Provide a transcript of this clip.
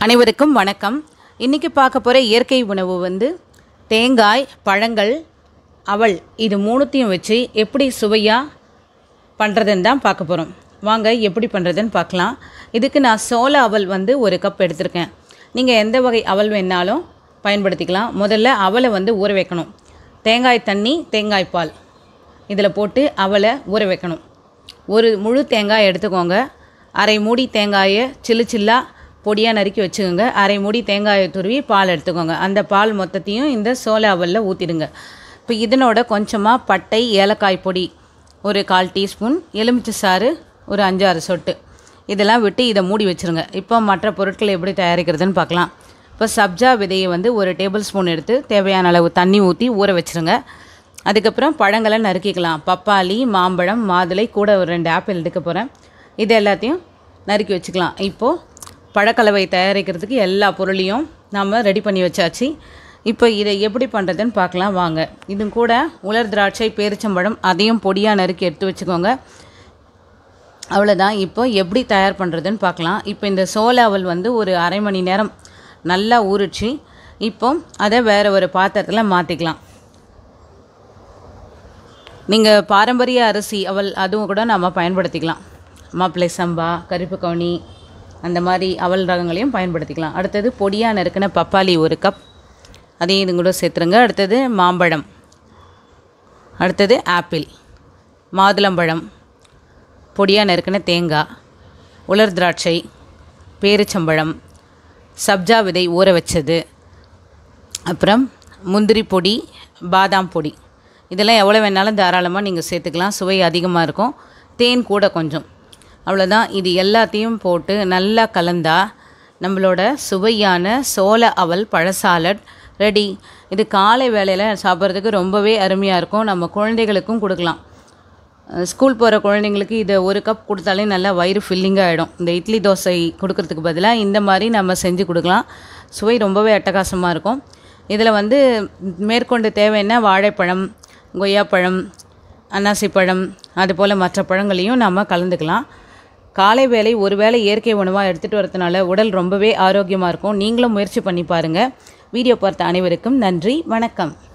அனைவருக்கும் வணக்கம் இன்றைக்கி பார்க்க போகிற இயற்கை உணவு வந்து தேங்காய் பழங்கள் அவல் இது மூணுத்தையும் வச்சு எப்படி சுவையாக பண்ணுறதுன்னு தான் பார்க்க போகிறோம் வாங்க எப்படி பண்ணுறதுன்னு பார்க்கலாம் இதுக்கு நான் சோள அவல் வந்து ஒரு கப் எடுத்திருக்கேன் நீங்கள் எந்த வகை அவல் வேணாலும் பயன்படுத்திக்கலாம் முதல்ல அவலை வந்து ஊற வைக்கணும் தேங்காய் தண்ணி தேங்காய் பால் இதில் போட்டு அவலை ஊற வைக்கணும் ஒரு முழு தேங்காய் எடுத்துக்கோங்க அரை மூடி தேங்காயை சில்லு சில்லாக பொடியாக நறுக்கி வச்சுக்கோங்க அரை மூடி தேங்காயை துருவி பால் எடுத்துக்கோங்க அந்த பால் மொத்தத்தையும் இந்த சோள அவலில் ஊற்றிடுங்க இப்போ இதனோட கொஞ்சமாக பட்டை ஏலக்காய் பொடி ஒரு கால் டீஸ்பூன் எலுமிச்சை சாறு ஒரு அஞ்சாறு சொட்டு இதெல்லாம் விட்டு இதை மூடி வச்சுருங்க இப்போ மற்ற பொருட்களை எப்படி தயாரிக்கிறதுன்னு பார்க்கலாம் இப்போ சப்ஜா விதையை வந்து ஒரு டேபிள் ஸ்பூன் எடுத்து தேவையான அளவு தண்ணி ஊற்றி ஊற வச்சுருங்க அதுக்கப்புறம் பழங்களை நறுக்கிக்கலாம் பப்பாளி மாம்பழம் மாதுளை கூட ஒரு ரெண்டு ஆப்பிள் எடுக்க போகிறேன் இது எல்லாத்தையும் நறுக்கி வச்சுக்கலாம் இப்போது பழக்கலவை தயாரிக்கிறதுக்கு எல்லா பொருளையும் நாம் ரெடி பண்ணி வச்சாச்சு இப்போ இதை எப்படி பண்ணுறதுன்னு பார்க்கலாம் வாங்க இது கூட உலர் திராட்சை பேரிச்சம்பழம் அதையும் பொடியாக நறுக்கி எடுத்து வச்சுக்கோங்க அவ்வளோதான் இப்போ எப்படி தயார் பண்ணுறதுன்னு பார்க்கலாம் இப்போ இந்த சோள அவல் வந்து ஒரு அரை மணி நேரம் நல்லா ஊறிச்சு இப்போ அதை வேறு ஒரு பாத்திரத்தில் மாற்றிக்கலாம் நீங்கள் பாரம்பரிய அரிசி அவல் அதுவும் கூட நம்ம பயன்படுத்திக்கலாம் மாப்பிள்ளை சம்பா கருப்பு கவுனி அந்த மாதிரி அவல் ரகங்களையும் பயன்படுத்திக்கலாம் அடுத்தது பொடியாக நறுக்கின பப்பாளி ஒரு கப் அதையும் இது கூட சேர்த்துருங்க அடுத்தது மாம்பழம் அடுத்தது ஆப்பிள் மாதுளம்பழம் பொடியாக நறுக்கின தேங்காய் உலர் திராட்சை பேரிச்சம்பழம் சப்ஜா விதை ஊற வச்சது அப்புறம் முந்திரி பொடி பாதாம் பொடி இதெல்லாம் எவ்வளோ வேணாலும் தாராளமாக நீங்கள் சேர்த்துக்கலாம் சுவை அதிகமாக இருக்கும் தேன் கூட கொஞ்சம் அவ்வளோதான் இது எல்லாத்தையும் போட்டு நல்லா கலந்தா நம்மளோட சுவையான சோள அவல் பழ சாலட் ரெடி இது காலை வேளையில் சாப்பிட்றதுக்கு ரொம்பவே அருமையாக இருக்கும் நம்ம குழந்தைகளுக்கும் கொடுக்கலாம் அஹ் ஸ்கூல் போகிற குழந்தைங்களுக்கு இதை ஒரு கப் கொடுத்தாலே நல்லா வயிறு ஃபில்லிங்காக ஆகிடும் இந்த இட்லி தோசை கொடுக்கறதுக்கு பதிலாக இந்த மாதிரி நம்ம செஞ்சு கொடுக்கலாம் சுவை ரொம்பவே அட்டகாசமாக இருக்கும் இதில் வந்து மேற்கொண்டு தேவைன்னா வாழைப்பழம் கொய்யாப்பழம் அன்னாசிப்பழம் அதுபோல் மற்ற பழங்களையும் நம்ம கலந்துக்கலாம் காலை வேளை ஒரு வேளை இயற்கை உணவாக எடுத்துகிட்டு வரதுனால உடல் ரொம்பவே ஆரோக்கியமாக இருக்கும் நீங்களும் முயற்சி பண்ணி பாருங்கள் வீடியோ பார்த்த அனைவருக்கும் நன்றி வணக்கம்